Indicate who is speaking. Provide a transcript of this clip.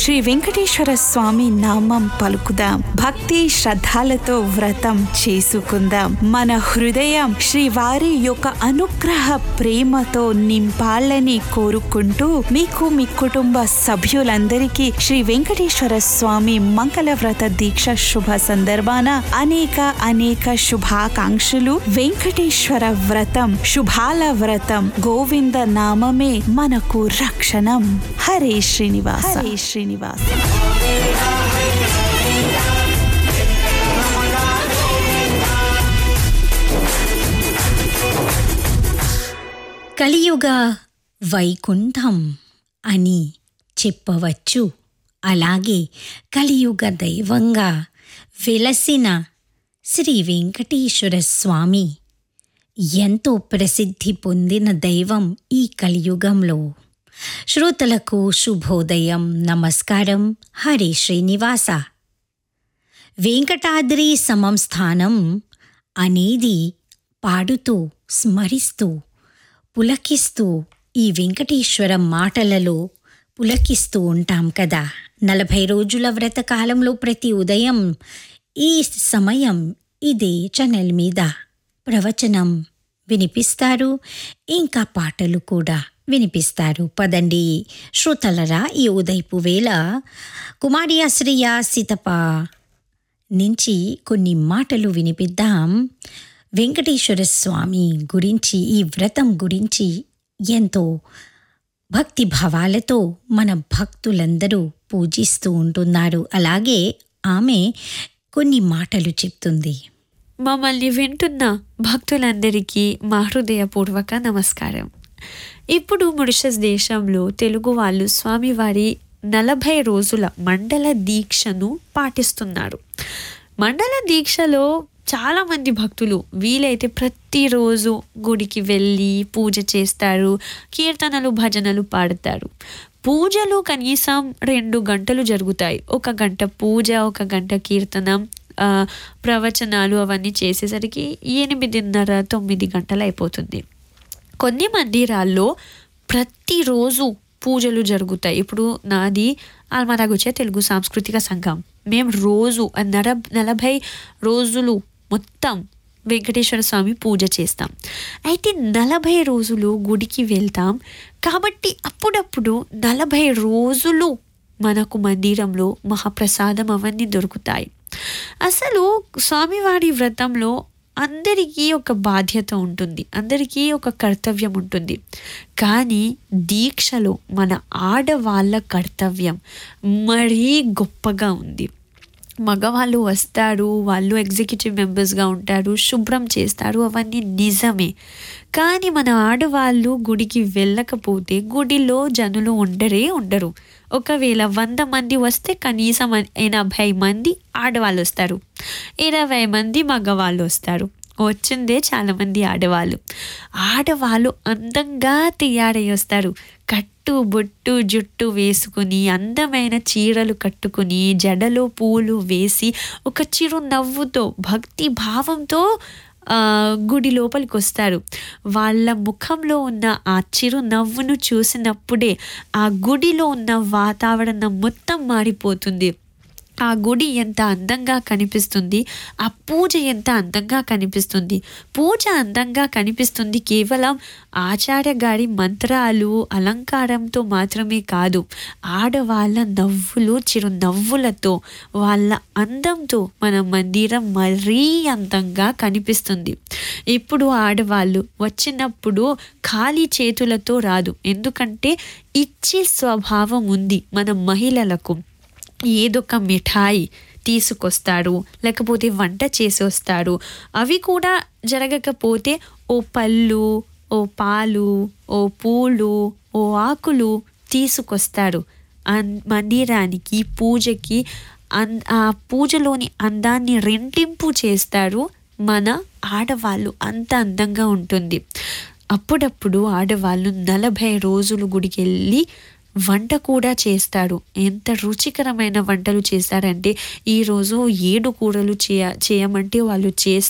Speaker 1: శ్రీ వెంకటేశ్వర స్వామి నామం పలుకుదాం భక్తి శ్రద్ధలతో వ్రతం చేసుకుందాం మన హృదయం శ్రీవారి యొక్క అనుగ్రహ ప్రేమతో నింపాలని కోరుకుంటూ మీకు మీ కుటుంబ సభ్యులందరికీ శ్రీ వెంకటేశ్వర స్వామి మంగళ వ్రత దీక్ష శుభ సందర్భాన అనేక అనేక శుభాకాంక్షలు వెంకటేశ్వర వ్రతం శుభాల వ్రతం గోవింద నామమే మనకు రక్షణం హరే శ్రీనివాస హరే శ్రీనివాస
Speaker 2: కలియుగ వైకుంఠం అని చెప్పవచ్చు అలాగే కలియుగ దైవంగా వెలసిన శ్రీ వెంకటేశ్వర స్వామి ఎంతో ప్రసిద్ధి పొందిన దైవం ఈ కలియుగంలో శ్రోతలకు శుభోదయం నమస్కారం హరే శ్రీనివాస వెంకటాద్రి సమం స్థానం అనేది పాడుతూ స్మరిస్తూ పులకిస్తూ ఈ వెంకటేశ్వర మాటలలో పులకిస్తూ ఉంటాం కదా నలభై రోజుల వ్రతకాలంలో ప్రతి ఉదయం ఈ సమయం ఇదే ఛానల్ మీద ప్రవచనం వినిపిస్తారు ఇంకా పాటలు కూడా వినిపిస్తారు పదండి శ్రోతలరా ఈ ఉదయపు వేళ కుమారి అశ్రియ సీతప నుంచి కొన్ని మాటలు వినిపిద్దాం వెంకటేశ్వర స్వామి గురించి ఈ వ్రతం గురించి ఎంతో భక్తి భావాలతో మన భక్తులందరూ పూజిస్తూ ఉంటున్నారు అలాగే ఆమె కొన్ని మాటలు చెప్తుంది
Speaker 3: మమ్మల్ని వింటున్న భక్తులందరికీ మా హృదయపూర్వక నమస్కారం ఇప్పుడు మురిషస్ దేశంలో తెలుగు వాళ్ళు స్వామివారి నలభై రోజుల మండల దీక్షను పాటిస్తున్నారు మండల దీక్షలో చాలామంది భక్తులు వీలైతే ప్రతిరోజు గుడికి వెళ్ళి పూజ చేస్తారు కీర్తనలు భజనలు పాడతారు పూజలు కనీసం రెండు గంటలు జరుగుతాయి ఒక గంట పూజ ఒక గంట కీర్తనం ఆ, ప్రవచనాలు అవన్నీ చేసేసరికి ఎనిమిదిన్నర తొమ్మిది గంటలు అయిపోతుంది కొన్ని మందిరాల్లో ప్రతిరోజు పూజలు జరుగుతాయి ఇప్పుడు నాది ఆల్మరాగుచ్చే తెలుగు సాంస్కృతిక సంఘం మేము రోజు ఆ నర నలభై రోజులు మొత్తం వెంకటేశ్వర స్వామి పూజ చేస్తాం అయితే నలభై రోజులు గుడికి వెళ్తాం కాబట్టి అప్పుడప్పుడు నలభై రోజులు మనకు మందిరంలో మహాప్రసాదం అవన్నీ దొరుకుతాయి అసలు స్వామివారి వ్రతంలో అందరికీ ఒక బాధ్యత ఉంటుంది అందరికీ ఒక కర్తవ్యం ఉంటుంది కానీ దీక్షలో మన ఆడవాళ్ళ కర్తవ్యం మరీ గొప్పగా ఉంది మగవాళ్ళు వస్తారు వాళ్ళు ఎగ్జిక్యూటివ్ మెంబర్స్గా ఉంటారు శుభ్రం చేస్తారు అవన్నీ నిజమే కానీ మన ఆడవాళ్ళు గుడికి వెళ్ళకపోతే గుడిలో జనులు ఉండరే ఉండరు ఒకవేళ వంద మంది వస్తే కనీసం ఎనభై మంది ఆడవాళ్ళు వస్తారు ఇరవై మంది మగవాళ్ళు వస్తారు వచ్చిందే చాలామంది ఆడవాళ్ళు ఆడవాళ్ళు అందంగా తయారై వస్తారు కట్టు బొట్టు జుట్టు వేసుకుని అందమైన చీరలు కట్టుకుని జడలో పూలు వేసి ఒక చిరు నవ్వుతో భక్తి భావంతో ఆ, గుడి లోపలికి వస్తారు వాళ్ళ ముఖంలో ఉన్న ఆ చిరు నవ్వును చూసినప్పుడే ఆ గుడిలో ఉన్న వాతావరణం మొత్తం మారిపోతుంది ఆ గుడి ఎంత అందంగా కనిపిస్తుంది ఆ పూజ ఎంత అందంగా కనిపిస్తుంది పూజ అందంగా కనిపిస్తుంది కేవలం ఆచార్య గారి మంత్రాలు అలంకారంతో మాత్రమే కాదు ఆడవాళ్ళ నవ్వులు చిరు నవ్వులతో వాళ్ళ అందంతో మన మందిరం మరీ అందంగా కనిపిస్తుంది ఇప్పుడు ఆడవాళ్ళు వచ్చినప్పుడు ఖాళీ చేతులతో రాదు ఎందుకంటే ఇచ్చే స్వభావం ఉంది మన మహిళలకు ఏదొక మిఠాయి తీసుకొస్తారు లేకపోతే వంట చేసి వస్తారు అవి కూడా జరగకపోతే ఓ పళ్ళు ఓ పాలు ఓ పూలు ఓ ఆకులు తీసుకొస్తారు అన్ మందిరానికి పూజకి అన్ ఆ పూజలోని అందాన్ని రెండింపు చేస్తారు మన ఆడవాళ్ళు అంత అందంగా ఉంటుంది అప్పుడప్పుడు ఆడవాళ్ళు నలభై రోజులు గుడికి వెళ్ళి వంట కూడా చేస్తారు ఎంత రుచికరమైన వంటలు చేస్తారంటే ఈరోజు ఏడు కూరలు చేయ చేయమంటే వాళ్ళు చేస్తారు